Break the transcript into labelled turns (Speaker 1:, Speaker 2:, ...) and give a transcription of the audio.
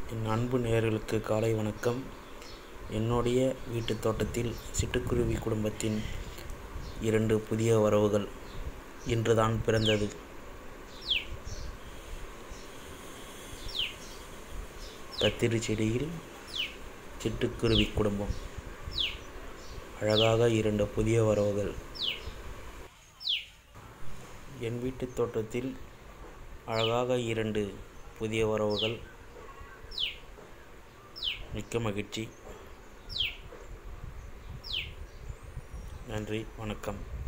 Speaker 1: என் அன்பு நேயர்களுக்கு காலை வணக்கம் என்னுடைய வீட்டுத் தோட்டத்தில் சிட்டுக்குருவி குடும்பத்தின் இரண்டு புதிய வரவுகள் இன்று தான் பிறந்தது கத்திரி செடியில் சிட்டுக்குருவி குடும்பம் அழகாக இரண்டு புதிய வரவுகள் என் வீட்டுத் தோட்டத்தில் அழகாக இரண்டு புதிய வரவுகள் மிக்க மகிழ்ச்சி நன்றி வணக்கம்